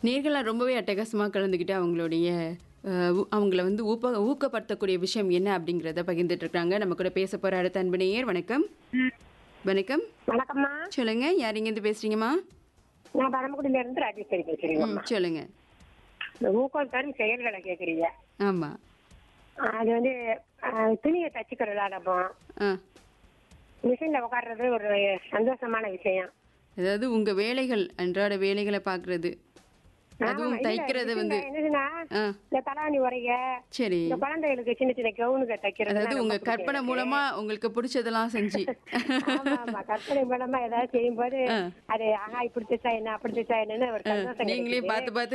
நேர்களாக ரொம்பவே அட்டகாசமாக கலந்துக்கிட்டு அவங்களுடைய அஹ், ஊ- அவங்கள வந்து ஊப்ப ஊக்கப்படுத்தக்கூடிய விஷயம் என்ன அப்படிங்கிறத பகிர்ந்துட்டு இருக்காங்க நம்ம கூட பேச போற அடுத்த அன்பு நேயர் வணக்கம் வணக்கம் வணக்கம்மா சொல்லுங்க யார் இங்கேருந்து பேசுறீங்கம்மா நான் பரமக்குடியில இருந்து ராஜேஸ்வரி ம் பேசுறீங்கம்மா சொல்லுங்க இந்த ஊக்கம் தரும் செயல்களை கேக்குறீங்க ஆமா அது வந்து அஹ், துணியை தச்சுக்கிறதா நம்ம ஆ மிஷின்ல உட்கார்றது ஒரு சந்தோஷமான விஷயம் அதாவது உங்க வேலைகள் அன்றாட வேலைகளை பார்க்கறது அதுவும் ஆமா, இல்ல, தைக்கிறது மிஷின்ல வந்து என்னதுன்னா ஆ இந்த தலாணி உரைய சரி இந்த குழந்தைகளுக்கு சின்ன சின்ன கவுனுக்கு தைக்கிறது அதாவது உங்க கற்பனை மூலமா உங்களுக்கு பிடிச்சதெல்லாம் செஞ்சு ஆமா ஆமா கற்பனை மூலமா ஏதாவது செய்யும்போது அது ஆஹா இப்படி தைச்சா என்ன அப்படி தைச்சா என்னன்னு ஒரு சந்தோஷம் நீங்களே கிடைக்குது. பார்த்து பார்த்து